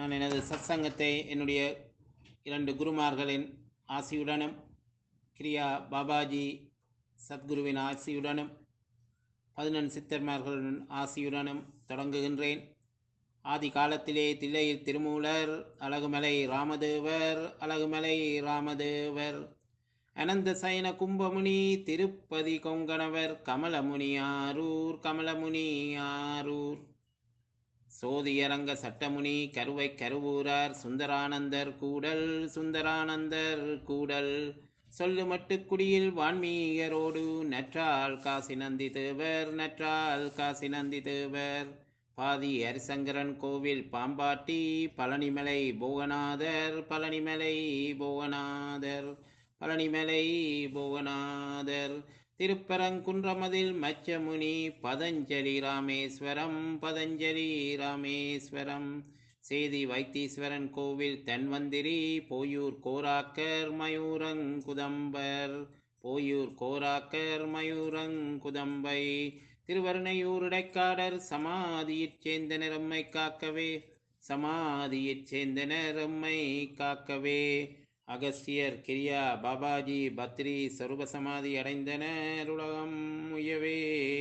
நான் எனது சத்சங்கத்தை என்னுடைய இரண்டு குருமார்களின் ஆசியுடனும் கிரியா பாபாஜி சத்குருவின் ஆசியுடனும் பதினெண் சித்தர்மார்களின் ஆசியுடனும் தொடங்குகின்றேன் ஆதி காலத்திலே தில்லையில் திருமூலர் அழகுமலை ராமதேவர் அழகுமலை ராமதேவர் அனந்த சயன கும்பமுனி திருப்பதி கொங்கணவர் கமலமுனி ஆரூர் கமலமுனி ஆரூர் சோதியரங்க சட்டமுனி கருவை கருவூரார் சுந்தரானந்தர் கூடல் சுந்தரானந்தர் கூடல் சொல்லுமட்டு குடியில் வான்மீகரோடு நற்றால் காசி நந்தி தேவர் நற்றால் காசி நந்தி தேவர் பாதி ஹரிசங்கரன் கோவில் பாம்பாட்டி பழனிமலை போகநாதர் பழனிமலை போகநாதர் பழனிமலை போகநாதர் திருப்பரங்குன்றமதில் மச்சமுனி பதஞ்சலி ராமேஸ்வரம் பதஞ்சலி ராமேஸ்வரம் சேதி வைத்தீஸ்வரன் கோவில் தன்வந்திரி போயூர் கோராக்கர் மயூரங்குதம்பர் போயூர் கோராக்கர் மயூரங்குதம்பை திருவருணையூர் இடைக்காடர் சமாதியிற் சேர்ந்தனர் எம்மை காக்கவே சமாதியிற் சேர்ந்தனர் எம்மை காக்கவே அகஸ்தியர் கிரியா பாபாஜி பத்ரி சருப சமாதி அடைந்தனர் உலகம் உயவே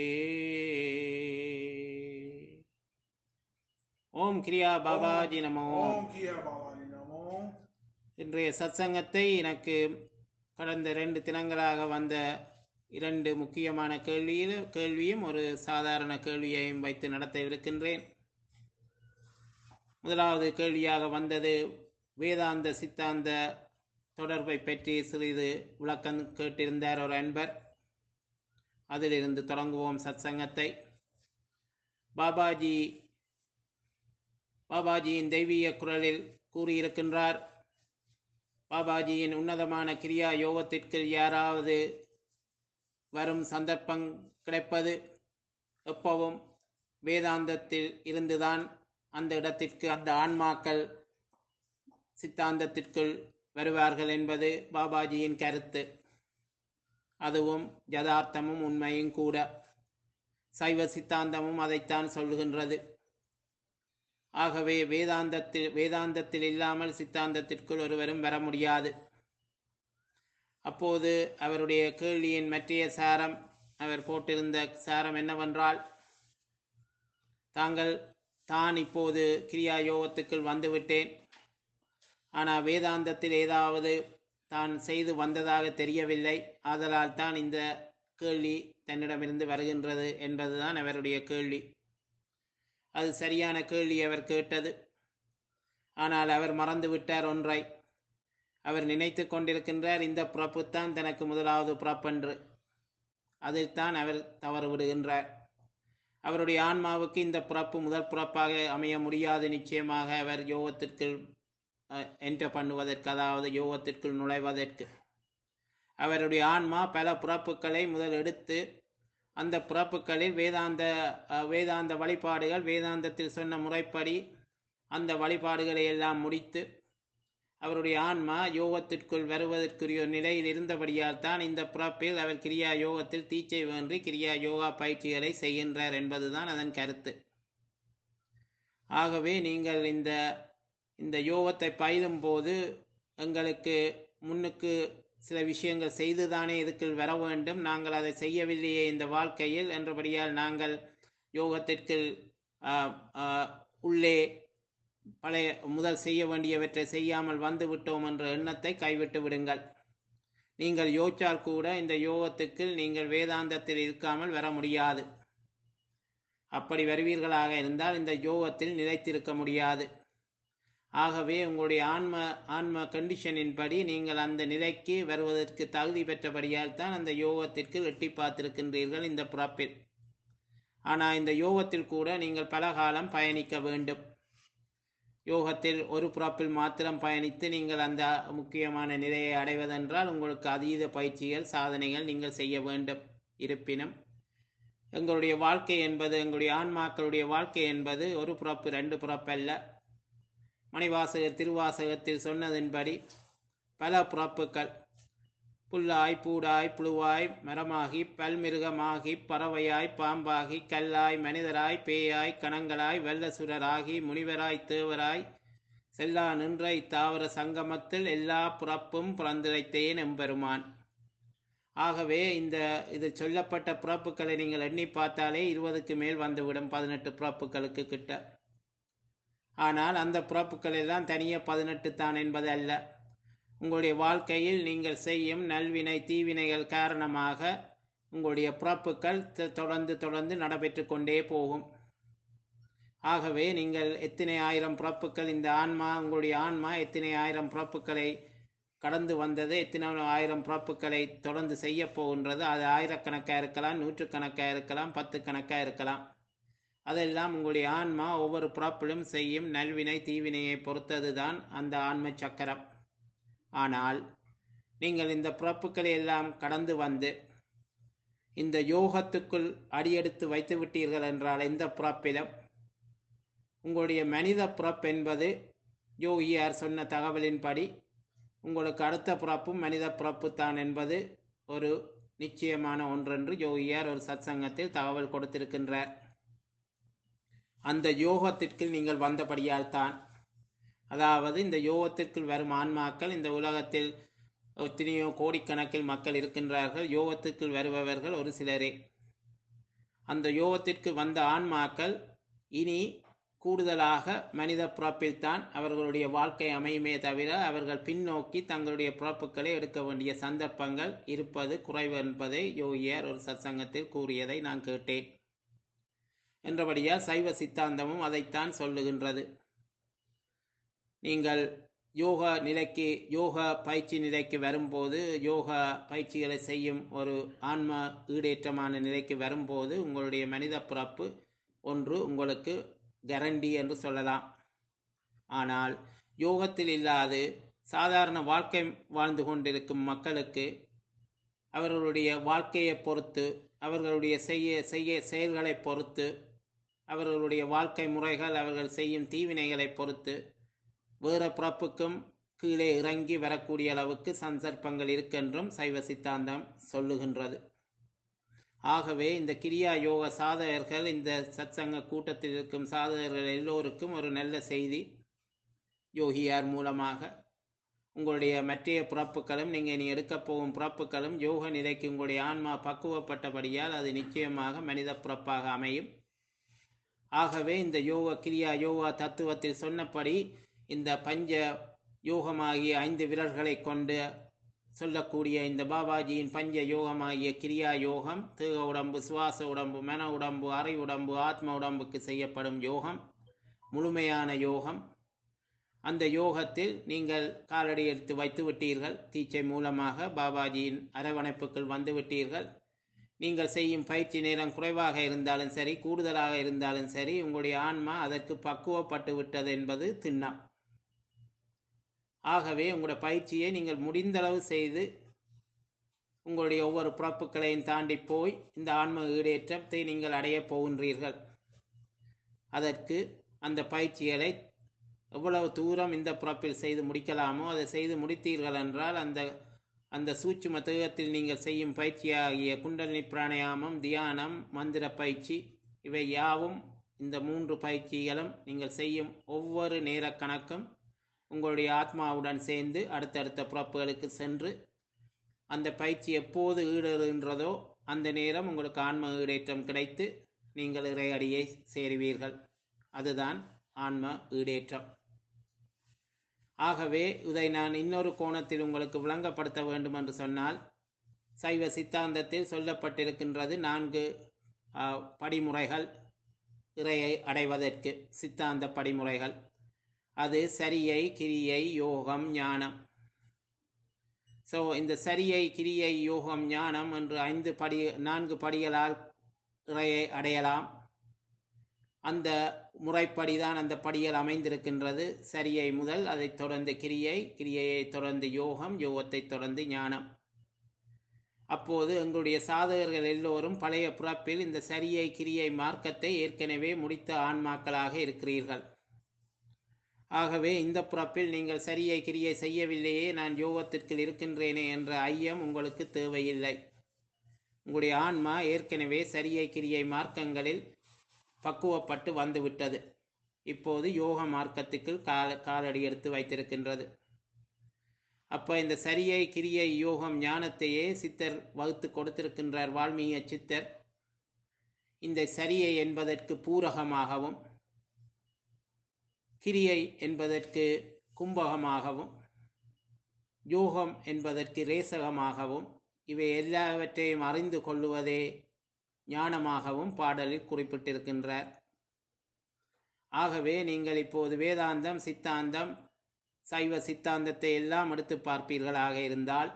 ஓம் கிரியா பாபாஜி நமோ ஓம் கியா பாபாஜி நமோ இன்றைய சத்சங்கத்தை எனக்கு கடந்த ரெண்டு தினங்களாக வந்த இரண்டு முக்கியமான கேள்வியில் கேள்வியும் ஒரு சாதாரண கேள்வியையும் வைத்து நடத்த இருக்கின்றேன் முதலாவது கேள்வியாக வந்தது வேதாந்த சித்தாந்த தொடர்பை பற்றி சிறிது விளக்கம் கேட்டிருந்தார் ஒரு அன்பர் அதிலிருந்து தொடங்குவோம் சத்சங்கத்தை பாபாஜி பாபாஜியின் தெய்வீக குரலில் கூறியிருக்கின்றார் பாபாஜியின் உன்னதமான கிரியா யோகத்திற்கு யாராவது வரும் சந்தர்ப்பம் கிடைப்பது எப்பவும் வேதாந்தத்தில் இருந்துதான் அந்த இடத்திற்கு அந்த ஆன்மாக்கள் சித்தாந்தத்திற்குள் வருவார்கள் என்பது பாபாஜியின் கருத்து அதுவும் யதார்த்தமும் உண்மையும் கூட சைவ சித்தாந்தமும் அதைத்தான் சொல்லுகின்றது ஆகவே வேதாந்தத்தில் வேதாந்தத்தில் இல்லாமல் சித்தாந்தத்திற்குள் ஒருவரும் வர முடியாது அப்போது அவருடைய கேள்வியின் மற்றைய சாரம் அவர் போட்டிருந்த சாரம் என்னவென்றால் தாங்கள் தான் இப்போது கிரியா யோகத்துக்குள் வந்துவிட்டேன் ஆனால் வேதாந்தத்தில் ஏதாவது தான் செய்து வந்ததாக தெரியவில்லை ஆதலால் தான் இந்த கேள்வி தன்னிடமிருந்து வருகின்றது என்பதுதான் அவருடைய கேள்வி அது சரியான கேள்வி அவர் கேட்டது ஆனால் அவர் மறந்து விட்டார் ஒன்றை அவர் நினைத்து கொண்டிருக்கின்றார் இந்த பிறப்புத்தான் தனக்கு முதலாவது பிறப்பென்று அதில்தான் அவர் தவறு விடுகின்றார் அவருடைய ஆன்மாவுக்கு இந்த பிறப்பு முதல் பிறப்பாக அமைய முடியாது நிச்சயமாக அவர் யோகத்திற்குள் என்டர் பண்ணுவதற்கு அதாவது யோகத்திற்குள் நுழைவதற்கு அவருடைய ஆன்மா பல பிறப்புகளை முதல் எடுத்து அந்த பிறப்புகளில் வேதாந்த வேதாந்த வழிபாடுகள் வேதாந்தத்தில் சொன்ன முறைப்படி அந்த வழிபாடுகளை எல்லாம் முடித்து அவருடைய ஆன்மா யோகத்திற்குள் வருவதற்குரிய நிலையில் இருந்தபடியால் தான் இந்த பிறப்பில் அவர் கிரியா யோகத்தில் தீச்சை வேண்டி கிரியா யோகா பயிற்சிகளை செய்கின்றார் என்பதுதான் அதன் கருத்து ஆகவே நீங்கள் இந்த இந்த யோகத்தை பயிலும் போது எங்களுக்கு முன்னுக்கு சில விஷயங்கள் செய்துதானே இதுக்குள் வர வேண்டும் நாங்கள் அதை செய்யவில்லையே இந்த வாழ்க்கையில் என்றபடியால் நாங்கள் யோகத்திற்கு உள்ளே பழைய முதல் செய்ய வேண்டியவற்றை செய்யாமல் வந்து விட்டோம் என்ற எண்ணத்தை கைவிட்டு விடுங்கள் நீங்கள் யோசித்தால் கூட இந்த யோகத்துக்கு நீங்கள் வேதாந்தத்தில் இருக்காமல் வர முடியாது அப்படி வருவீர்களாக இருந்தால் இந்த யோகத்தில் நிலைத்திருக்க முடியாது ஆகவே உங்களுடைய ஆன்ம ஆன்ம கண்டிஷனின் படி நீங்கள் அந்த நிலைக்கு வருவதற்கு தகுதி பெற்றபடியால் தான் அந்த யோகத்திற்கு எட்டி பார்த்திருக்கின்றீர்கள் இந்த பிறப்பில் ஆனால் இந்த யோகத்தில் கூட நீங்கள் பல காலம் பயணிக்க வேண்டும் யோகத்தில் ஒரு பிறப்பில் மாத்திரம் பயணித்து நீங்கள் அந்த முக்கியமான நிலையை அடைவதென்றால் உங்களுக்கு அதீத பயிற்சிகள் சாதனைகள் நீங்கள் செய்ய வேண்டும் இருப்பினும் எங்களுடைய வாழ்க்கை என்பது எங்களுடைய ஆன்மாக்களுடைய வாழ்க்கை என்பது ஒரு பிறப்பு ரெண்டு பிறப்பல்ல மணிவாசகர் திருவாசகத்தில் சொன்னதின்படி பல பிறப்புகள் புல்லாய் பூடாய் புழுவாய் மரமாகி பல்மிருகமாகி பறவையாய் பாம்பாகி கல்லாய் மனிதராய் பேயாய் கணங்களாய் வெள்ளசுரராகி முனிவராய் தேவராய் செல்லா நின்ற இத்தாவர சங்கமத்தில் எல்லா பிறப்பும் பிறந்திழைத்தேன் எம்பெருமான் ஆகவே இந்த இது சொல்லப்பட்ட பிறப்புகளை நீங்கள் எண்ணி பார்த்தாலே இருபதுக்கு மேல் வந்துவிடும் பதினெட்டு பிறப்புகளுக்கு கிட்ட ஆனால் அந்த பிறப்புகள் எல்லாம் தனியே பதினெட்டு தான் என்பது அல்ல உங்களுடைய வாழ்க்கையில் நீங்கள் செய்யும் நல்வினை தீவினைகள் காரணமாக உங்களுடைய பிறப்புகள் தொ- தொடர்ந்து தொடர்ந்து நடைபெற்று கொண்டே போகும் ஆகவே நீங்கள் எத்தனை ஆயிரம் பிறப்புகள் இந்த ஆன்மா உங்களுடைய ஆன்மா எத்தனை ஆயிரம் பிறப்புகளை கடந்து வந்தது எத்தனை ஆயிரம் பிறப்புகளை தொடர்ந்து செய்ய போகின்றது அது ஆயிரக்கணக்காக இருக்கலாம் நூற்றுக்கணக்காக இருக்கலாம் பத்து கணக்காக இருக்கலாம் அதெல்லாம் உங்களுடைய ஆன்மா ஒவ்வொரு பிறப்பிலும் செய்யும் நல்வினை தீவினையை பொறுத்தது தான் அந்த ஆன்ம சக்கரம் ஆனால் நீங்கள் இந்த பிறப்புகளை எல்லாம் கடந்து வந்து இந்த யோகத்துக்குள் அடியெடுத்து வைத்து விட்டீர்கள் என்றால் எந்த பிறப்பிலும் உங்களுடைய மனித பிறப்பு என்பது யோகியார் சொன்ன தகவலின்படி உங்களுக்கு அடுத்த பிறப்பும் மனித பிறப்பு தான் என்பது ஒரு நிச்சயமான ஒன்றென்று யோகியார் ஒரு சத்சங்கத்தில் தகவல் கொடுத்திருக்கின்றார் அந்த யோகத்திற்கு நீங்கள் வந்தபடியால் தான் அதாவது இந்த யோகத்திற்குள் வரும் ஆன்மாக்கள் இந்த உலகத்தில் எத்தனையோ கோடிக்கணக்கில் மக்கள் இருக்கின்றார்கள் யோகத்திற்குள் வருபவர்கள் ஒரு சிலரே அந்த யோகத்திற்கு வந்த ஆன்மாக்கள் இனி கூடுதலாக மனித பிறப்பில்தான் அவர்களுடைய வாழ்க்கை அமையுமே தவிர அவர்கள் பின்னோக்கி தங்களுடைய பிறப்புகளை எடுக்க வேண்டிய சந்தர்ப்பங்கள் இருப்பது குறைவு என்பதை யோகியார் ஒரு சத்சங்கத்தில் கூறியதை நான் கேட்டேன் என்றபடியால் சைவ சித்தாந்தமும் அதைத்தான் சொல்லுகின்றது நீங்கள் யோகா நிலைக்கு யோகா பயிற்சி நிலைக்கு வரும்போது யோகா பயிற்சிகளை செய்யும் ஒரு ஆன்ம ஈடேற்றமான நிலைக்கு வரும்போது உங்களுடைய மனித பிறப்பு ஒன்று உங்களுக்கு கரண்டி என்று சொல்லலாம் ஆனால் யோகத்தில் இல்லாது சாதாரண வாழ்க்கை வாழ்ந்து கொண்டிருக்கும் மக்களுக்கு அவர்களுடைய வாழ்க்கையை பொறுத்து அவர்களுடைய செய்ய செய்ய செயல்களை பொறுத்து அவர்களுடைய வாழ்க்கை முறைகள் அவர்கள் செய்யும் தீவினைகளை பொறுத்து வேறு பிறப்புக்கும் கீழே இறங்கி வரக்கூடிய அளவுக்கு சந்தர்ப்பங்கள் இருக்கென்றும் சைவ சித்தாந்தம் சொல்லுகின்றது ஆகவே இந்த கிரியா யோக சாதகர்கள் இந்த சத்சங்க கூட்டத்தில் இருக்கும் சாதகர்கள் எல்லோருக்கும் ஒரு நல்ல செய்தி யோகியார் மூலமாக உங்களுடைய மற்றைய பிறப்புகளும் நீங்கள் இனி எடுக்கப் போகும் பிறப்புகளும் யோக நிலைக்கு உங்களுடைய ஆன்மா பக்குவப்பட்டபடியால் அது நிச்சயமாக மனித பிறப்பாக அமையும் ஆகவே இந்த யோக கிரியா யோகா தத்துவத்தில் சொன்னபடி இந்த பஞ்ச யோகமாகிய ஐந்து விரல்களை கொண்டு சொல்லக்கூடிய இந்த பாபாஜியின் பஞ்ச யோகமாகிய கிரியா யோகம் தேக உடம்பு சுவாச உடம்பு மன உடம்பு அறை உடம்பு ஆத்ம உடம்புக்கு செய்யப்படும் யோகம் முழுமையான யோகம் அந்த யோகத்தில் நீங்கள் காலடி எடுத்து வைத்து விட்டீர்கள் தீட்சை மூலமாக பாபாஜியின் அரவணைப்புக்குள் வந்து விட்டீர்கள் நீங்கள் செய்யும் பயிற்சி நேரம் குறைவாக இருந்தாலும் சரி கூடுதலாக இருந்தாலும் சரி உங்களுடைய ஆன்மா அதற்கு பக்குவப்பட்டு விட்டது என்பது திண்ணம் ஆகவே உங்களுடைய பயிற்சியை நீங்கள் முடிந்தளவு செய்து உங்களுடைய ஒவ்வொரு பிறப்புகளையும் தாண்டி போய் இந்த ஆன்ம ஈடேற்றத்தை நீங்கள் அடையப் போகின்றீர்கள் அதற்கு அந்த பயிற்சிகளை எவ்வளவு தூரம் இந்த பிறப்பில் செய்து முடிக்கலாமோ அதை செய்து முடித்தீர்கள் என்றால் அந்த அந்த சூட்சும தேகத்தில் நீங்கள் செய்யும் பயிற்சியாகிய குண்டலினி பிராணாயாமம் தியானம் மந்திர பயிற்சி இவை யாவும் இந்த மூன்று பயிற்சிகளும் நீங்கள் செய்யும் ஒவ்வொரு நேர கணக்கும் உங்களுடைய ஆத்மாவுடன் சேர்ந்து அடுத்தடுத்த பிறப்புகளுக்கு சென்று அந்த பயிற்சி எப்போது ஈடேறுகின்றதோ அந்த நேரம் உங்களுக்கு ஆன்ம ஈடேற்றம் கிடைத்து நீங்கள் இறையடியை சேருவீர்கள் அதுதான் ஆன்ம ஈடேற்றம் ஆகவே இதை நான் இன்னொரு கோணத்தில் உங்களுக்கு விளங்கப்படுத்த வேண்டும் என்று சொன்னால் சைவ சித்தாந்தத்தில் சொல்லப்பட்டிருக்கின்றது நான்கு ஆ, படிமுறைகள் இறையை அடைவதற்கு சித்தாந்த படிமுறைகள் அது சரியை கிரியை யோகம் ஞானம் ஸோ இந்த சரியை கிரியை யோகம் ஞானம் என்று ஐந்து படி நான்கு படிகளால் இறையை அடையலாம் அந்த முறைப்படி தான் அந்த படிகள் அமைந்திருக்கின்றது சரியை முதல் அதைத் தொடர்ந்து கிரியை கிரியையை தொடர்ந்து யோகம் யோகத்தை தொடர்ந்து ஞானம் அப்போது எங்களுடைய சாதகர்கள் எல்லோரும் பழைய பிறப்பில் இந்த சரியை கிரியை மார்க்கத்தை ஏற்கனவே முடித்த ஆன்மாக்களாக இருக்கிறீர்கள் ஆகவே இந்த பிறப்பில் நீங்கள் சரியை கிரியை செய்யவில்லையே நான் யோகத்திற்குள் இருக்கின்றேனே என்ற ஐயம் உங்களுக்கு தேவையில்லை உங்களுடைய ஆன்மா ஏற்கனவே சரியை கிரியை மார்க்கங்களில் பக்குவப்பட்டு வந்துவிட்டது இப்போது யோக மார்க்கத்துக்கு கால காலடி எடுத்து வைத்திருக்கின்றது அப்போ இந்த சரியை கிரியை யோகம் ஞானத்தையே சித்தர் வகுத்து கொடுத்திருக்கின்றார் வால்மீக சித்தர் இந்த சரியை என்பதற்கு பூரகமாகவும் கிரியை என்பதற்கு கும்பகமாகவும் யோகம் என்பதற்கு ரேசகமாகவும் இவை எல்லாவற்றையும் அறிந்து கொள்ளுவதே ஞானமாகவும் பாடலில் குறிப்பிட்டிருக்கின்றார் ஆகவே நீங்கள் இப்போது வேதாந்தம் சித்தாந்தம் சைவ சித்தாந்தத்தை எல்லாம் எடுத்து பார்ப்பீர்களாக இருந்தால்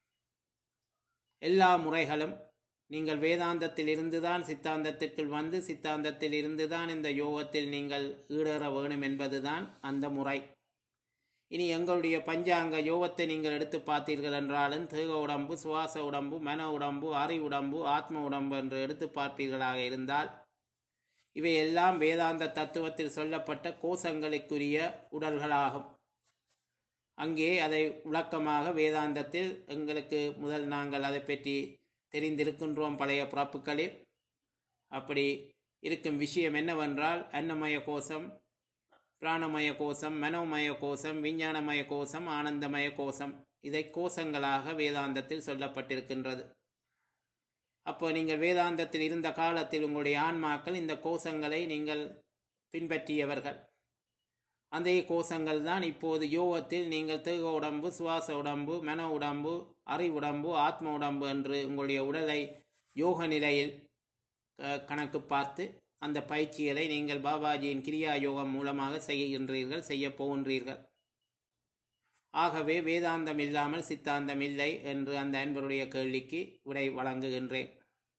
எல்லா முறைகளும் நீங்கள் வேதாந்தத்தில் இருந்துதான் சித்தாந்தத்திற்குள் வந்து சித்தாந்தத்தில் இருந்துதான் இந்த யோகத்தில் நீங்கள் ஈடேற வேணும் என்பதுதான் அந்த முறை இனி எங்களுடைய பஞ்சாங்க யோகத்தை நீங்கள் எடுத்து பார்த்தீர்கள் என்றாலும் தேக உடம்பு சுவாச உடம்பு மன உடம்பு அறி உடம்பு ஆத்ம உடம்பு என்று எடுத்து பார்ப்பீர்களாக இருந்தால் இவை எல்லாம் வேதாந்த தத்துவத்தில் சொல்லப்பட்ட கோஷங்களுக்குரிய உடல்களாகும் அங்கே அதை விளக்கமாக வேதாந்தத்தில் எங்களுக்கு முதல் நாங்கள் அதை பற்றி தெரிந்திருக்கின்றோம் பழைய பிறப்புகளில் அப்படி இருக்கும் விஷயம் என்னவென்றால் அன்னமய கோஷம் பிராணமய கோஷம் மனோமய கோஷம் விஞ்ஞானமய கோஷம் ஆனந்தமய கோஷம் இதை கோஷங்களாக வேதாந்தத்தில் சொல்லப்பட்டிருக்கின்றது அப்போ நீங்கள் வேதாந்தத்தில் இருந்த காலத்தில் உங்களுடைய ஆன்மாக்கள் இந்த கோஷங்களை நீங்கள் பின்பற்றியவர்கள் அந்த கோஷங்கள் தான் இப்போது யோகத்தில் நீங்கள் தேக உடம்பு சுவாச உடம்பு மன உடம்பு அறிவுடம்பு ஆத்ம உடம்பு என்று உங்களுடைய உடலை யோக நிலையில் அஹ், கணக்கு பார்த்து அந்த பயிற்சிகளை நீங்கள் பாபாஜியின் கிரியா யோகம் மூலமாக செய்கின்றீர்கள் செய்ய போகின்றீர்கள் ஆகவே வேதாந்தம் இல்லாமல் சித்தாந்தம் இல்லை என்று அந்த அன்பருடைய கேள்விக்கு விடை வழங்குகின்றேன்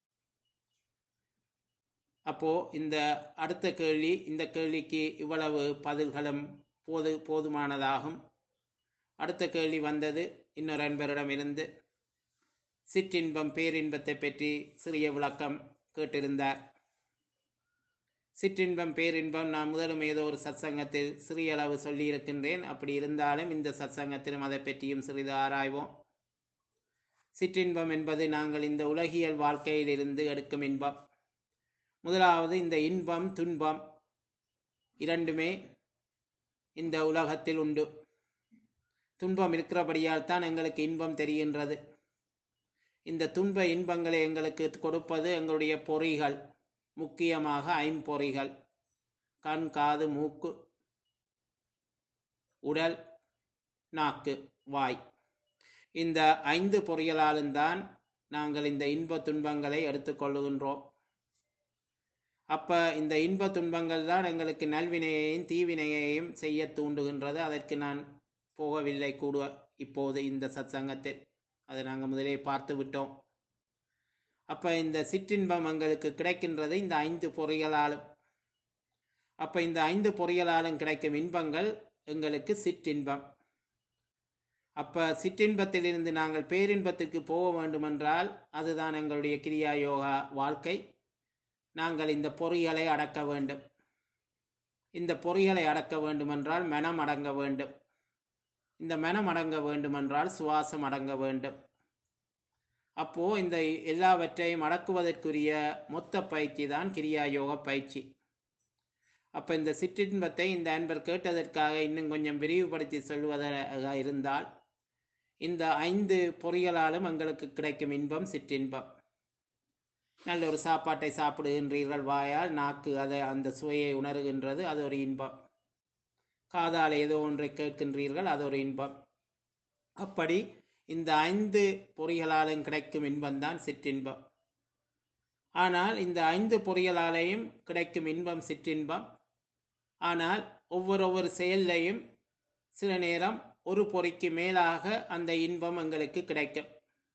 அப்போ இந்த அடுத்த கேள்வி இந்த கேள்விக்கு இவ்வளவு பதில்களும் போது போதுமானதாகும் அடுத்த கேள்வி வந்தது இன்னொரு அன்பரிடமிருந்து சிற்றின்பம் பேரின்பத்தை பற்றி சிறிய விளக்கம் கேட்டிருந்தார் சிற்றின்பம் பேரின்பம் நான் முதலும் ஏதோ ஒரு சத்சங்கத்தில் சிறிய அளவு சொல்லியிருக்கின்றேன் அப்படி இருந்தாலும் இந்த சத்சங்கத்திலும் அதை பற்றியும் சிறிது ஆராய்வோம் சிற்றின்பம் என்பது நாங்கள் இந்த உலகியல் வாழ்க்கையிலிருந்து எடுக்கும் இன்பம் முதலாவது இந்த இன்பம் துன்பம் இரண்டுமே இந்த உலகத்தில் உண்டு துன்பம் இருக்கிறபடியால் தான் எங்களுக்கு இன்பம் தெரிகின்றது இந்த துன்ப இன்பங்களை எங்களுக்கு கொடுப்பது எங்களுடைய பொறிகள் முக்கியமாக ஐம்பொறிகள் கண் காது மூக்கு உடல் நாக்கு வாய் இந்த ஐந்து பொறிகளாலும் தான் நாங்கள் இந்த இன்ப துன்பங்களை எடுத்துக்கொள்ளுகின்றோம் அப்ப இந்த இன்ப துன்பங்கள் தான் எங்களுக்கு நல்வினையையும் தீவினையையும் செய்ய தூண்டுகின்றது அதற்கு நான் போகவில்லை கூட இப்போது இந்த சத்சங்கத்தில் அதை நாங்கள் முதலே பார்த்து விட்டோம் அப்ப இந்த சிற்றின்பம் எங்களுக்கு கிடைக்கின்றது இந்த ஐந்து பொறிகளாலும் அப்ப இந்த ஐந்து பொறிகளாலும் கிடைக்கும் இன்பங்கள் எங்களுக்கு சிற்றின்பம் அப்ப சிற்றின்பத்திலிருந்து நாங்கள் பேரின்பத்திற்கு போக வேண்டுமென்றால் அதுதான் எங்களுடைய கிரியா யோகா வாழ்க்கை நாங்கள் இந்த பொறிகளை அடக்க வேண்டும் இந்த பொறிகளை அடக்க வேண்டுமென்றால் மனம் அடங்க வேண்டும் இந்த மனம் அடங்க வேண்டுமென்றால் சுவாசம் அடங்க வேண்டும் அப்போ இந்த எல்லாவற்றையும் அடக்குவதற்குரிய மொத்த பயிற்சி தான் கிரியா யோக பயிற்சி அப்ப இந்த சிற்றின்பத்தை இந்த அன்பர் கேட்டதற்காக இன்னும் கொஞ்சம் விரிவுபடுத்தி சொல்வதாக இருந்தால் இந்த ஐந்து பொறிகளாலும் எங்களுக்கு கிடைக்கும் இன்பம் சிற்றின்பம் நல்ல ஒரு சாப்பாட்டை சாப்பிடுகின்றீர்கள் வாயால் நாக்கு அதை அந்த சுவையை உணர்கின்றது அது ஒரு இன்பம் காதால் ஏதோ ஒன்றை கேட்கின்றீர்கள் அது ஒரு இன்பம் அப்படி இந்த ஐந்து பொறிகளாலும் கிடைக்கும் இன்பம்தான் சிற்றின்பம் ஆனால் இந்த ஐந்து பொறிகளாலேயும் கிடைக்கும் இன்பம் சிற்றின்பம் ஆனால் ஒவ்வொரு ஒவ்வொரு செயல்லையும் சில நேரம் ஒரு பொறிக்கு மேலாக அந்த இன்பம் எங்களுக்கு கிடைக்கும்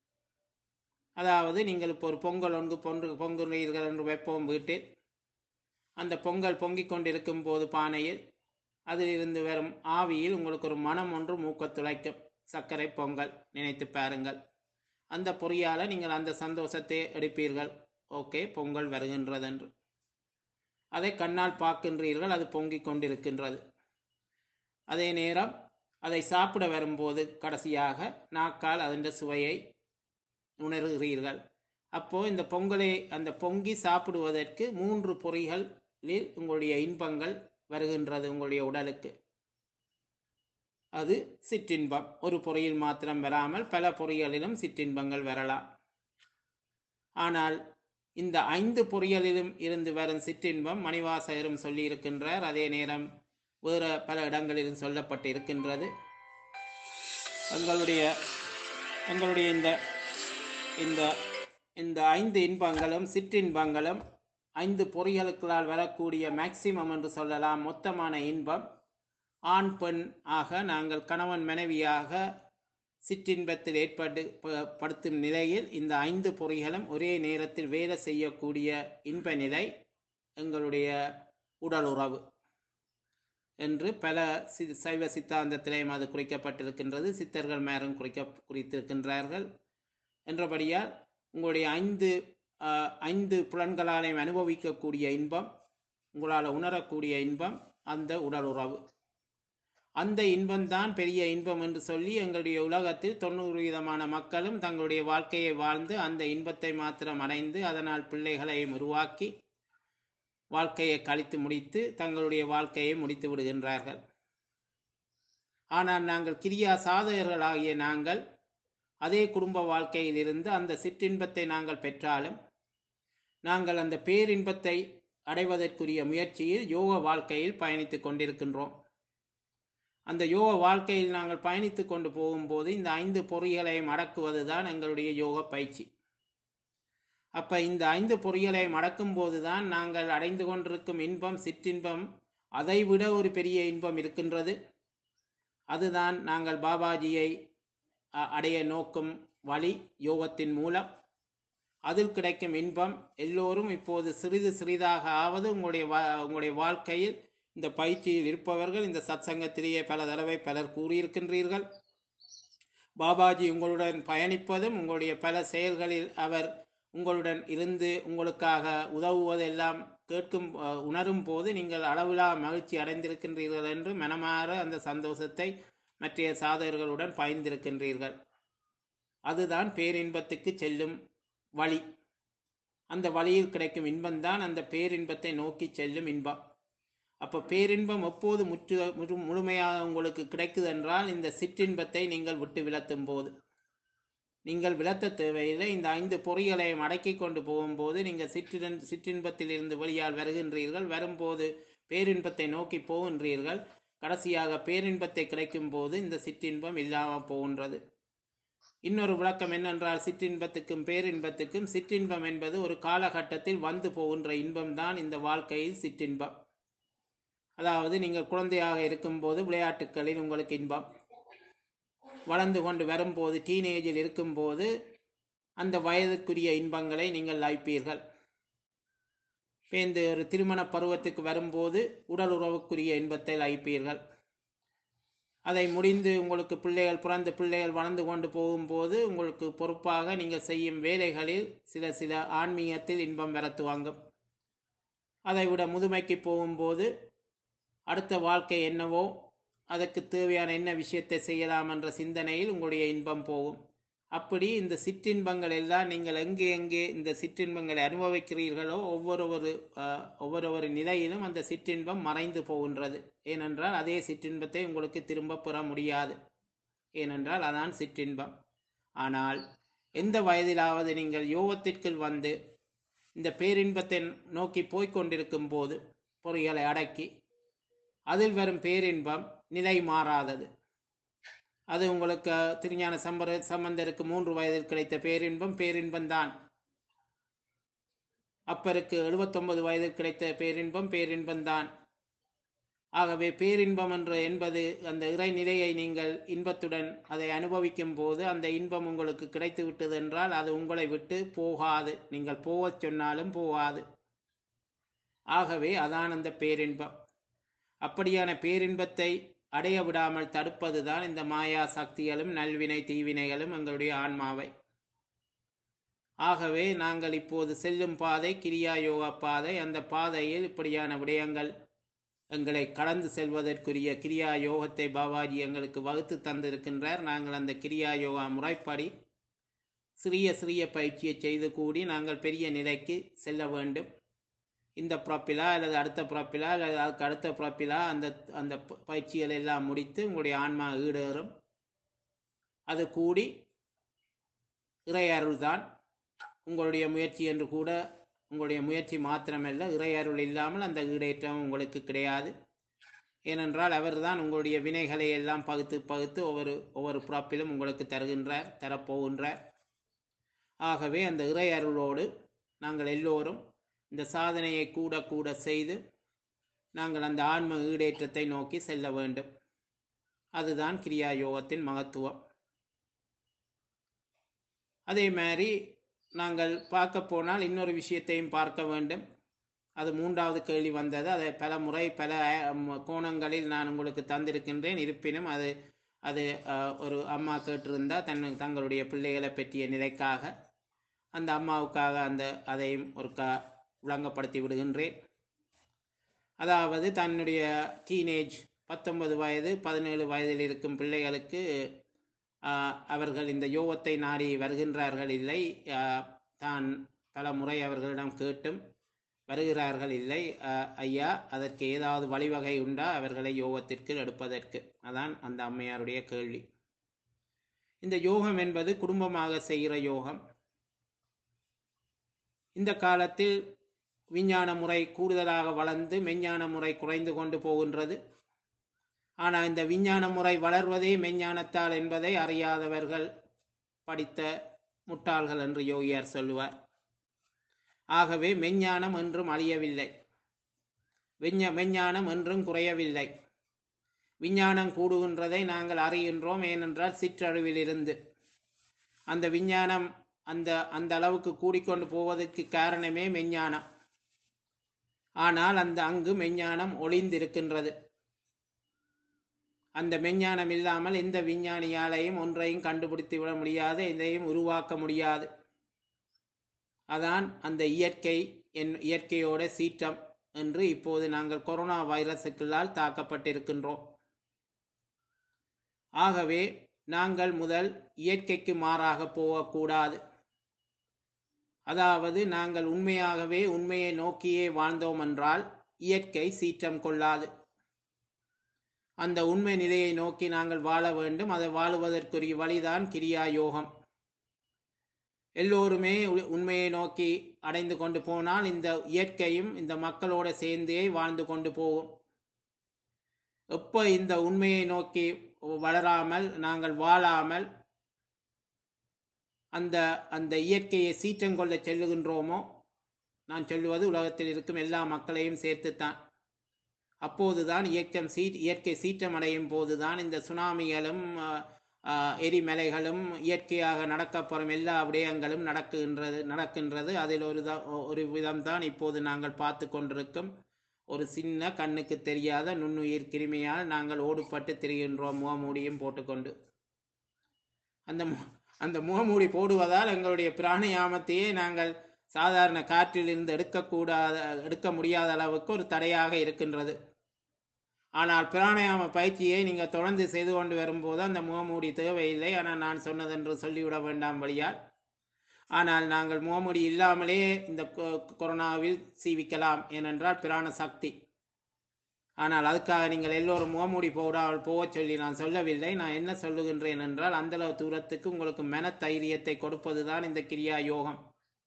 அதாவது நீங்கள் இப்போ ஒரு பொங்கல் ஒன்று பொன்று பொங்குகிறீர்கள் என்று வைப்போம் வீட்டில் அந்த பொங்கல் பொங்கிக் கொண்டிருக்கும் போது பானையில் அதிலிருந்து வரும் ஆவியில் உங்களுக்கு ஒரு மனம் ஒன்று மூக்க துளைக்கும் சர்க்கரை பொங்கல் நினைத்து பாருங்கள் அந்த பொறியால நீங்கள் அந்த சந்தோஷத்தை எடுப்பீர்கள் ஓகே பொங்கல் வருகின்றது என்று அதை கண்ணால் பார்க்கின்றீர்கள் அது பொங்கிக் கொண்டிருக்கின்றது அதே நேரம் அதை சாப்பிட வரும்போது கடைசியாக நாக்கால் அதன் சுவையை உணர்கிறீர்கள் அப்போ இந்த பொங்கலை அந்த பொங்கி சாப்பிடுவதற்கு மூன்று பொறிகளில் உங்களுடைய இன்பங்கள் வருகின்றது உங்களுடைய உடலுக்கு அது சிற்றின்பம் ஒரு பொறியில் மாத்திரம் வராமல் பல பொறிகளிலும் சிற்றின்பங்கள் வரலாம் ஆனால் இந்த ஐந்து பொறிகளிலும் இருந்து வரும் சிற்றின்பம் மணிவாசகரும் சொல்லியிருக்கின்றார் அதே நேரம் வேறு பல இடங்களிலும் சொல்லப்பட்டு இருக்கின்றது எங்களுடைய எங்களுடைய இந்த இந்த இந்த ஐந்து இன்பங்களும் சிற்றின்பங்களும் ஐந்து பொறிகளுக்களால் வரக்கூடிய மேக்சிமம் என்று சொல்லலாம் மொத்தமான இன்பம் ஆண் பெண் ஆக நாங்கள் கணவன் மனைவியாக சிற்றின்பத்தில் ஏற்பட்டு ப- படுத்தும் நிலையில் இந்த ஐந்து பொறிகளும் ஒரே நேரத்தில் வேலை செய்யக்கூடிய இன்ப நிலை எங்களுடைய உடல் உறவு என்று பல சி சைவ சித்தாந்தத்திலேயும் அது குறிக்கப்பட்டிருக்கின்றது சித்தர்கள் மேலும் குறிக்க குறித்திருக்கின்றார்கள் என்றபடியால் உங்களுடைய ஐந்து ஆஹ், ஐந்து புலன்களாலையும் அனுபவிக்கக்கூடிய இன்பம் உங்களால் உணரக்கூடிய இன்பம் அந்த உடல் உறவு அந்த இன்பம்தான் பெரிய இன்பம் என்று சொல்லி எங்களுடைய உலகத்தில் தொண்ணூறு விதமான மக்களும் தங்களுடைய வாழ்க்கையை வாழ்ந்து அந்த இன்பத்தை மாத்திரம் அடைந்து அதனால் பிள்ளைகளையும் உருவாக்கி வாழ்க்கையை கழித்து முடித்து தங்களுடைய வாழ்க்கையை முடித்து விடுகின்றார்கள் ஆனால் நாங்கள் கிரியா சாதகர்களாகிய நாங்கள் அதே குடும்ப வாழ்க்கையில் இருந்து அந்த சிற்றின்பத்தை நாங்கள் பெற்றாலும் நாங்கள் அந்த பேரின்பத்தை அடைவதற்குரிய முயற்சியில் யோக வாழ்க்கையில் பயணித்துக் கொண்டிருக்கின்றோம் அந்த யோக வாழ்க்கையில் நாங்கள் பயணித்து கொண்டு போகும்போது இந்த ஐந்து பொறிகளையும் அடக்குவதுதான் எங்களுடைய யோக பயிற்சி அப்ப இந்த ஐந்து பொறிகளையும் அடக்கும் போதுதான் நாங்கள் அடைந்து கொண்டிருக்கும் இன்பம் சிற்றின்பம் அதைவிட ஒரு பெரிய இன்பம் இருக்கின்றது அதுதான் நாங்கள் பாபாஜியை அ- அடைய நோக்கும் வழி யோகத்தின் மூலம் அதில் கிடைக்கும் இன்பம் எல்லோரும் இப்போது சிறிது சிறிதாக ஆவது உங்களுடைய வா- உங்களுடைய வாழ்க்கையில் இந்த பயிற்சியில் இருப்பவர்கள் இந்த சத்சங்கத்திலேயே பல தடவை பலர் கூறியிருக்கின்றீர்கள் பாபாஜி உங்களுடன் பயணிப்பதும் உங்களுடைய பல செயல்களில் அவர் உங்களுடன் இருந்து உங்களுக்காக உதவுவதெல்லாம் கேட்கும் அஹ், உணரும் போது நீங்கள் அளவிலா மகிழ்ச்சி அடைந்திருக்கின்றீர்கள் என்று மனமாற அந்த சந்தோஷத்தை மற்ற சாதகர்களுடன் பயந்திருக்கின்றீர்கள் அதுதான் பேரின்பத்துக்கு செல்லும் வழி அந்த வழியில் கிடைக்கும் இன்பம்தான் அந்த பேரின்பத்தை நோக்கி செல்லும் இன்பம் அப்போ பேரின்பம் எப்போது முற்று முழு முழுமையாக உங்களுக்கு கிடைக்குது என்றால் இந்த சிற்றின்பத்தை நீங்கள் விட்டு விலத்தும் போது நீங்கள் விலத்த தேவையில்லை இந்த ஐந்து பொறிகளையும் அடக்கி கொண்டு போகும்போது நீங்கள் சிற்றின் சிற்றின்பத்தில் இருந்து வெளியால் வருகின்றீர்கள் வரும்போது பேரின்பத்தை நோக்கி போகின்றீர்கள் கடைசியாக பேரின்பத்தை கிடைக்கும் போது இந்த சிற்றின்பம் இல்லாமல் போகின்றது இன்னொரு விளக்கம் என்னென்றால் சிற்றின்பத்துக்கும் பேரின்பத்துக்கும் சிற்றின்பம் என்பது ஒரு காலகட்டத்தில் வந்து போகின்ற இன்பம்தான் இந்த வாழ்க்கையில் சிற்றின்பம் அதாவது நீங்கள் குழந்தையாக இருக்கும்போது விளையாட்டுகளில் உங்களுக்கு இன்பம் வளர்ந்து கொண்டு வரும்போது டீனேஜில் இருக்கும்போது அந்த வயதுக்குரிய இன்பங்களை நீங்கள் லைப்பீர்கள் இப்போ இந்த ஒரு திருமண பருவத்துக்கு வரும்போது உடல் உறவுக்குரிய இன்பத்தை லைப்பீர்கள் அதை முடிந்து உங்களுக்கு பிள்ளைகள் பிறந்த பிள்ளைகள் வளர்ந்து கொண்டு போகும்போது உங்களுக்கு பொறுப்பாக நீங்கள் செய்யும் வேலைகளில் சில சில ஆன்மீகத்தில் இன்பம் வர துவங்கும் அதை விட முதுமைக்கு போகும்போது அடுத்த வாழ்க்கை என்னவோ அதற்கு தேவையான என்ன விஷயத்தை செய்யலாம் என்ற சிந்தனையில் உங்களுடைய இன்பம் போகும் அப்படி இந்த சிற்றின்பங்கள் எல்லாம் நீங்கள் எங்கே எங்கே இந்த சிற்றின்பங்களை அனுபவிக்கிறீர்களோ ஒவ்வொரு ஒரு அஹ், ஒவ்வொரு ஒரு நிலையிலும் அந்த சிற்றின்பம் மறைந்து போகின்றது ஏனென்றால் அதே சிற்றின்பத்தை உங்களுக்கு திரும்ப பெற முடியாது ஏனென்றால் அதான் சிற்றின்பம் ஆனால் எந்த வயதிலாவது நீங்கள் யோகத்திற்குள் வந்து இந்த பேரின்பத்தை நோக்கி போய்க் கொண்டிருக்கும் போது பொறிகளை அடக்கி அதில் வரும் பேரின்பம் நிலை மாறாதது அது உங்களுக்கு திருஞான சம்பர சம்பந்தருக்கு மூன்று வயதில் கிடைத்த பேரின்பம் பேரின்பம் தான் அப்பருக்கு எழுபத்தொன்பது வயதில் கிடைத்த பேரின்பம் பேரின்பம் தான் ஆகவே பேரின்பம் என்று என்பது அந்த இறைநிலையை நீங்கள் இன்பத்துடன் அதை அனுபவிக்கும் போது அந்த இன்பம் உங்களுக்கு கிடைத்து விட்டது என்றால் அது உங்களை விட்டு போகாது நீங்கள் போகச் சொன்னாலும் போகாது ஆகவே அதான் அந்த பேரின்பம் அப்படியான பேரின்பத்தை அடைய விடாமல் தடுப்பதுதான் இந்த மாயா சக்திகளும் நல்வினை தீவினைகளும் எங்களுடைய ஆன்மாவை ஆகவே நாங்கள் இப்போது செல்லும் பாதை கிரியா யோகா பாதை அந்த பாதையில் இப்படியான விடயங்கள் எங்களை கடந்து செல்வதற்குரிய கிரியா யோகத்தை பாபாஜி எங்களுக்கு வகுத்து தந்திருக்கின்றார் நாங்கள் அந்த கிரியா யோகா முறைப்படி சிறிய சிறிய பயிற்சியை செய்து கூடி நாங்கள் பெரிய நிலைக்கு செல்ல வேண்டும் இந்த பிறப்பிலா அல்லது அடுத்த பிறப்பிலா அல்லது அதுக்கு அடுத்த பிறப்பிலா அந்த அந்த ப- பயிற்சிகள் எல்லாம் முடித்து உங்களுடைய ஆன்மா ஈடேறும் அது கூடி இறையருள் தான் உங்களுடைய முயற்சி என்று கூட உங்களுடைய முயற்சி மாத்திரமல்ல இறையருள் இல்லாமல் அந்த ஈடேற்றம் உங்களுக்கு கிடையாது ஏனென்றால் அவர்தான் உங்களுடைய வினைகளை எல்லாம் பகுத்து பகுத்து ஒவ்வொரு ஒவ்வொரு பிறப்பிலும் உங்களுக்கு தருகின்றார் தரப்போகின்றார் ஆகவே அந்த இறை அருளோடு நாங்கள் எல்லோரும் இந்த சாதனையை கூட கூட செய்து நாங்கள் அந்த ஆன்ம ஈடேற்றத்தை நோக்கி செல்ல வேண்டும் அதுதான் கிரியா யோகத்தின் மகத்துவம் அதே மாதிரி நாங்கள் பார்க்க போனால் இன்னொரு விஷயத்தையும் பார்க்க வேண்டும் அது மூன்றாவது கேள்வி வந்தது அதை பல முறை பல அஹ், கோணங்களில் நான் உங்களுக்கு தந்திருக்கின்றேன் இருப்பினும் அது அது அஹ், ஒரு அம்மா கேட்டிருந்தா தன் தங்களுடைய பிள்ளைகளை பற்றிய நிலைக்காக அந்த அம்மாவுக்காக அந்த அதையும் ஒரு கா விளங்கப்படுத்தி விடுகின்றேன் அதாவது தன்னுடைய டீனேஜ் பத்தொன்பது வயது பதினேழு வயதில் இருக்கும் பிள்ளைகளுக்கு ஆஹ், அவர்கள் இந்த யோகத்தை நாடி வருகின்றார்கள் இல்லை ஆஹ், தான் பல முறை அவர்களிடம் கேட்டும் வருகிறார்கள் இல்லை ஆஹ், ஐயா அதற்கு ஏதாவது வழிவகை உண்டா அவர்களை யோகத்திற்கு எடுப்பதற்கு அதான் அந்த அம்மையாருடைய கேள்வி இந்த யோகம் என்பது குடும்பமாக செய்கிற யோகம் இந்த காலத்தில் விஞ்ஞான முறை கூடுதலாக வளர்ந்து மெஞ்ஞான முறை குறைந்து கொண்டு போகின்றது ஆனால் இந்த விஞ்ஞான முறை வளர்வதே மெஞ்ஞானத்தால் என்பதை அறியாதவர்கள் படித்த முட்டாள்கள் என்று யோகியார் சொல்லுவார் ஆகவே மெஞ்ஞானம் என்றும் அழியவில்லை விஞ்ஞ மெஞ்ஞானம் என்றும் குறையவில்லை விஞ்ஞானம் கூடுகின்றதை நாங்கள் அறிகின்றோம் ஏனென்றால் சிற்றறிவிலிருந்து அந்த விஞ்ஞானம் அந்த அந்த அளவுக்கு கூடிக்கொண்டு போவதற்கு காரணமே மெஞ்ஞானம் ஆனால் அந்த அங்கு மெஞ்ஞானம் ஒளிந்திருக்கின்றது அந்த மெஞ்ஞானம் இல்லாமல் எந்த விஞ்ஞானியாலையும் ஒன்றையும் கண்டுபிடித்து விட முடியாது எதையும் உருவாக்க முடியாது அதான் அந்த இயற்கை என் இயற்கையோட சீற்றம் என்று இப்போது நாங்கள் கொரோனா வைரஸுக்களால் தாக்கப்பட்டிருக்கின்றோம் ஆகவே நாங்கள் முதல் இயற்கைக்கு மாறாக போகக்கூடாது அதாவது நாங்கள் உண்மையாகவே உண்மையை நோக்கியே வாழ்ந்தோம் என்றால் இயற்கை சீற்றம் கொள்ளாது அந்த உண்மை நிலையை நோக்கி நாங்கள் வாழ வேண்டும் அதை வாழுவதற்குரிய வழிதான் கிரியா யோகம் எல்லோருமே உ- உண்மையை நோக்கி அடைந்து கொண்டு போனால் இந்த இயற்கையும் இந்த மக்களோட சேர்ந்தே வாழ்ந்து கொண்டு போகும் எப்போ இந்த உண்மையை நோக்கி வளராமல் நாங்கள் வாழாமல் அந்த அந்த இயற்கையை சீற்றம் கொள்ள செல்லுகின்றோமோ நான் சொல்லுவது உலகத்தில் இருக்கும் எல்லா மக்களையும் சேர்த்துத்தான் அப்போதுதான் இயக்கம் சீ இயற்கை சீற்றமடையும் போதுதான் இந்த சுனாமிகளும் ஆஹ், ஆஹ், எரிமலைகளும் இயற்கையாக நடக்கப்படும் எல்லா விடயங்களும் நடக்கின்றது நடக்கின்றது அதில் ஒரு த- ஒரு விதம்தான் இப்போது நாங்கள் பார்த்து கொண்டிருக்கும் ஒரு சின்ன கண்ணுக்கு தெரியாத நுண்ணுயிர் கிருமியால் நாங்கள் ஓடுபட்டு திரிகின்றோம் முகமூடியும் போட்டுக்கொண்டு அந்த மு- அந்த முகமூடி போடுவதால் எங்களுடைய பிராணயாமத்தையே நாங்கள் சாதாரண காற்றிலிருந்து எடுக்கக்கூடாத எடுக்க முடியாத அளவுக்கு ஒரு தடையாக இருக்கின்றது ஆனால் பிராணயாம பயிற்சியை நீங்கள் தொடர்ந்து செய்து கொண்டு வரும்போது அந்த முகமூடி தேவையில்லை ஆனால் நான் சொன்னதென்று சொல்லிவிட வேண்டாம் வழியால் ஆனால் நாங்கள் முகமூடி இல்லாமலே இந்த கொ- கொரோனாவில் சீவிக்கலாம் ஏனென்றால் பிராண சக்தி ஆனால் அதுக்காக நீங்கள் எல்லோரும் முகமூடி போடாமல் போகச் சொல்லி நான் சொல்லவில்லை நான் என்ன சொல்லுகின்றேன் என்றால் அந்தளவு தூரத்துக்கு உங்களுக்கு மன தைரியத்தை கொடுப்பதுதான் இந்த கிரியா யோகம்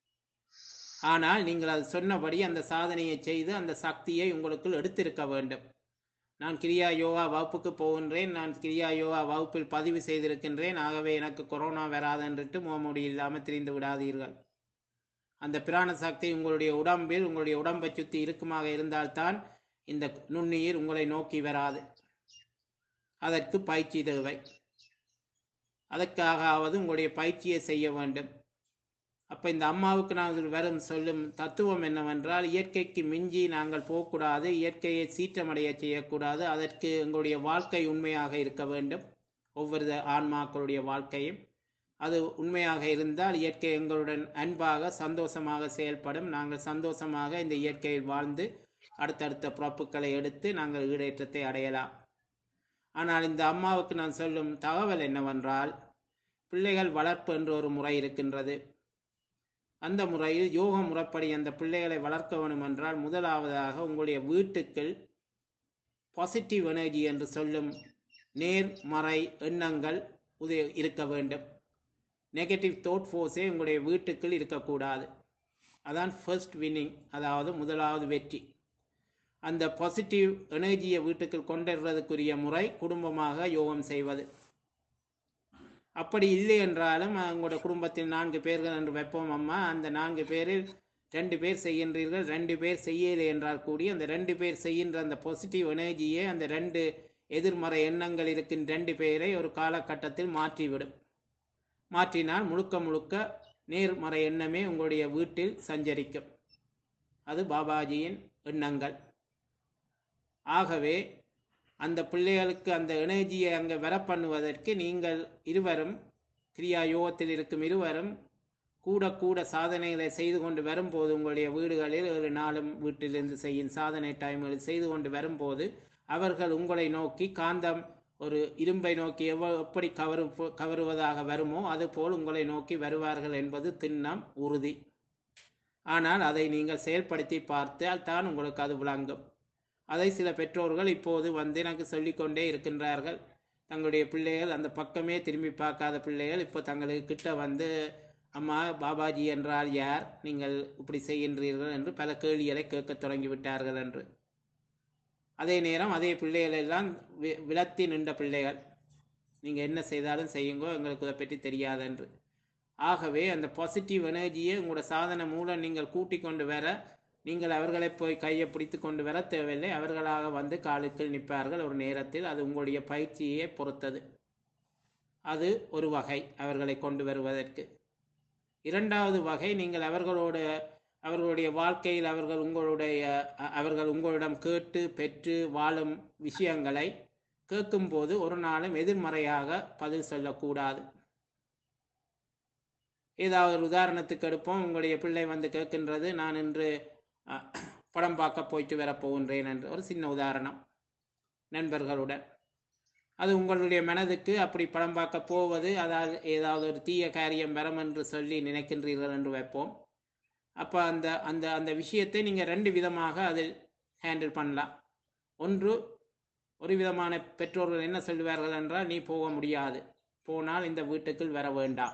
ஆனால் நீங்கள் அது சொன்னபடி அந்த சாதனையை செய்து அந்த சக்தியை உங்களுக்குள் எடுத்திருக்க வேண்டும் நான் கிரியா யோகா வகுப்புக்கு போகின்றேன் நான் கிரியா யோகா வகுப்பில் பதிவு செய்திருக்கின்றேன் ஆகவே எனக்கு கொரோனா வராதென்றுட்டு முகமூடி இல்லாமல் திரிந்து விடாதீர்கள் அந்த பிராண சக்தி உங்களுடைய உடம்பில் உங்களுடைய உடம்பை சுற்றி இருக்குமாக இருந்தால்தான் இந்த நுண்ணுயிர் உங்களை நோக்கி வராது அதற்கு பயிற்சி தேவை அதற்காகவது உங்களுடைய பயிற்சியை செய்ய வேண்டும் அப்ப இந்த அம்மாவுக்கு நாங்கள் வரும் சொல்லும் தத்துவம் என்னவென்றால் இயற்கைக்கு மிஞ்சி நாங்கள் போகக்கூடாது இயற்கையை சீற்றமடைய செய்யக்கூடாது அதற்கு எங்களுடைய வாழ்க்கை உண்மையாக இருக்க வேண்டும் ஒவ்வொரு ஆன்மாக்களுடைய வாழ்க்கையும் அது உண்மையாக இருந்தால் இயற்கை எங்களுடன் அன்பாக சந்தோஷமாக செயல்படும் நாங்கள் சந்தோஷமாக இந்த இயற்கையில் வாழ்ந்து அடுத்தடுத்த பிறப்புகளை எடுத்து நாங்கள் ஈடேற்றத்தை அடையலாம் ஆனால் இந்த அம்மாவுக்கு நான் சொல்லும் தகவல் என்னவென்றால் பிள்ளைகள் வளர்ப்பு என்ற ஒரு முறை இருக்கின்றது அந்த முறையில் யோக முறைப்படி அந்த பிள்ளைகளை வளர்க்க வேண்டும் என்றால் முதலாவதாக உங்களுடைய வீட்டுக்குள் பாசிட்டிவ் எனர்ஜி என்று சொல்லும் நேர்மறை எண்ணங்கள் உதய இருக்க வேண்டும் நெகட்டிவ் தோட் ஃபோர்ஸே உங்களுடைய வீட்டுக்குள் இருக்கக்கூடாது அதான் ஃபர்ஸ்ட் வின்னிங் அதாவது முதலாவது வெற்றி அந்த பாசிட்டிவ் எனர்ஜியை வீட்டுக்குள் கொண்டுவரதுக்குரிய முறை குடும்பமாக யோகம் செய்வது அப்படி இல்லை என்றாலும் உங்களோட குடும்பத்தில் நான்கு பேர்கள் என்று வைப்போம் அம்மா அந்த நான்கு பேரில் ரெண்டு பேர் செய்கின்றீர்கள் ரெண்டு பேர் செய்யலை என்றால் கூடி அந்த ரெண்டு பேர் செய்கின்ற அந்த பாசிட்டிவ் எனர்ஜியை அந்த ரெண்டு எதிர்மறை எண்ணங்கள் இருக்கின்ற ரெண்டு பேரை ஒரு காலகட்டத்தில் மாற்றிவிடும் மாற்றினால் முழுக்க முழுக்க நேர்மறை எண்ணமே உங்களுடைய வீட்டில் சஞ்சரிக்கும் அது பாபாஜியின் எண்ணங்கள் ஆகவே அந்த பிள்ளைகளுக்கு அந்த எனர்ஜியை அங்கே வர பண்ணுவதற்கு நீங்கள் இருவரும் கிரியா யோகத்தில் இருக்கும் இருவரும் கூட கூட சாதனைகளை செய்து கொண்டு வரும்போது உங்களுடைய வீடுகளில் ஒரு நாளும் வீட்டிலிருந்து செய்யும் சாதனை டைம்களில் செய்து கொண்டு வரும்போது அவர்கள் உங்களை நோக்கி காந்தம் ஒரு இரும்பை நோக்கி எவ்வ எப்படி கவரு கவருவதாக வருமோ அதுபோல் உங்களை நோக்கி வருவார்கள் என்பது திண்ணம் உறுதி ஆனால் அதை நீங்கள் செயல்படுத்தி பார்த்தால் தான் உங்களுக்கு அது விளங்கும் அதை சில பெற்றோர்கள் இப்போது வந்து எனக்கு சொல்லிக்கொண்டே இருக்கின்றார்கள் தங்களுடைய பிள்ளைகள் அந்த பக்கமே திரும்பி பார்க்காத பிள்ளைகள் இப்போ தங்களுக்கு கிட்ட வந்து அம்மா பாபாஜி என்றால் யார் நீங்கள் இப்படி செய்கின்றீர்கள் என்று பல கேள்விகளை கேட்கத் தொடங்கிவிட்டார்கள் என்று அதே நேரம் அதே பிள்ளைகள் எல்லாம் வி விளத்தி நின்ற பிள்ளைகள் நீங்கள் என்ன செய்தாலும் செய்யுங்கோ எங்களுக்கு இதை பற்றி தெரியாது என்று ஆகவே அந்த பாசிட்டிவ் எனர்ஜியை உங்களோட சாதனை மூலம் நீங்கள் கூட்டிக் கொண்டு வர நீங்கள் அவர்களை போய் கையை பிடித்து கொண்டு வர தேவையில்லை அவர்களாக வந்து காலுக்குள் நிற்பார்கள் ஒரு நேரத்தில் அது உங்களுடைய பயிற்சியை பொறுத்தது அது ஒரு வகை அவர்களை கொண்டு வருவதற்கு இரண்டாவது வகை நீங்கள் அவர்களோட அவர்களுடைய வாழ்க்கையில் அவர்கள் உங்களுடைய அவர்கள் உங்களிடம் கேட்டு பெற்று வாழும் விஷயங்களை கேட்கும்போது ஒரு நாளும் எதிர்மறையாக பதில் சொல்லக்கூடாது ஏதாவது ஒரு உதாரணத்துக்கு எடுப்போம் உங்களுடைய பிள்ளை வந்து கேட்கின்றது நான் இன்று படம் பார்க்க போயிட்டு வர போகின்றேன் என்று ஒரு சின்ன உதாரணம் நண்பர்களுடன் அது உங்களுடைய மனதுக்கு அப்படி படம் பார்க்க போவது அதாவது ஏதாவது ஒரு தீய காரியம் வரும் என்று சொல்லி நினைக்கின்றீர்கள் என்று வைப்போம் அப்போ அந்த அந்த அந்த விஷயத்தை நீங்கள் ரெண்டு விதமாக அதில் ஹேண்டில் பண்ணலாம் ஒன்று ஒரு விதமான பெற்றோர்கள் என்ன சொல்லுவார்கள் என்றால் நீ போக முடியாது போனால் இந்த வீட்டுக்குள் வர வேண்டாம்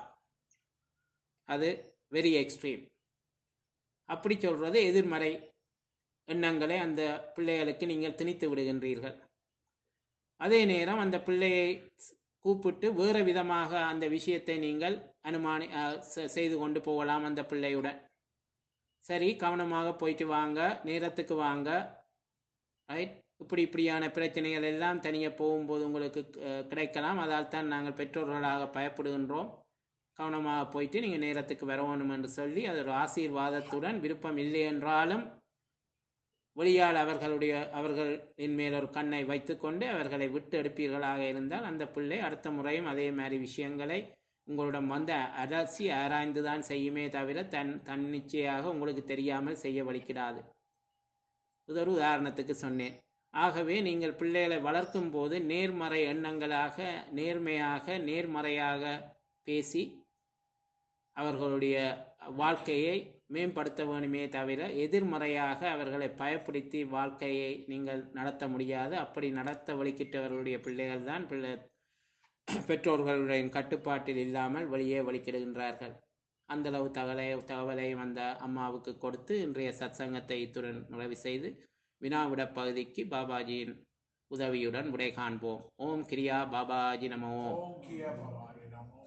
அது வெரி எக்ஸ்ட்ரீம் அப்படி சொல்றது எதிர்மறை எண்ணங்களை அந்த பிள்ளைகளுக்கு நீங்கள் திணித்து விடுகின்றீர்கள் அதே நேரம் அந்த பிள்ளையை கூப்பிட்டு வேறு விதமாக அந்த விஷயத்தை நீங்கள் அனுமானி செய்து கொண்டு போகலாம் அந்த பிள்ளையுடன் சரி கவனமாக போயிட்டு வாங்க நேரத்துக்கு வாங்க ரைட் இப்படி இப்படியான பிரச்சனைகள் எல்லாம் தனியாக போகும்போது உங்களுக்கு கிடைக்கலாம் அதால் தான் நாங்கள் பெற்றோர்களாக பயப்படுகின்றோம் கவனமாக போயிட்டு நீங்கள் நேரத்துக்கு வரணும் என்று சொல்லி அது ஒரு ஆசீர்வாதத்துடன் விருப்பம் இல்லை என்றாலும் வெளியால் அவர்களுடைய அவர்களின் மேல் ஒரு கண்ணை வைத்துக்கொண்டு அவர்களை விட்டு எடுப்பீர்களாக இருந்தால் அந்த பிள்ளை அடுத்த முறையும் அதே மாதிரி விஷயங்களை உங்களிடம் வந்து அலசி ஆராய்ந்து தான் செய்யுமே தவிர தன் தன்னிச்சையாக உங்களுக்கு தெரியாமல் செய்ய வலிக்கிறாது இது ஒரு உதாரணத்துக்கு சொன்னேன் ஆகவே நீங்கள் பிள்ளைகளை வளர்க்கும் போது நேர்மறை எண்ணங்களாக நேர்மையாக நேர்மறையாக பேசி அவர்களுடைய வாழ்க்கையை மேம்படுத்த வேணுமே தவிர எதிர்மறையாக அவர்களை பயப்படுத்தி வாழ்க்கையை நீங்கள் நடத்த முடியாது அப்படி நடத்த வலிக்கிட்டவர்களுடைய பிள்ளைகள் தான் பிள்ளை பெற்றோர்களுடைய கட்டுப்பாட்டில் இல்லாமல் வெளியே வலிக்கிடுகின்றார்கள் அந்தளவு தகவலை தகவலையும் அந்த அம்மாவுக்கு கொடுத்து இன்றைய சத்சங்கத்தை இத்துடன் நிறைவு செய்து வினாவிட பகுதிக்கு பாபாஜியின் உதவியுடன் விடை காண்போம் ஓம் கிரியா பாபாஜி நமோ ஓம் கியா பவானி நமோ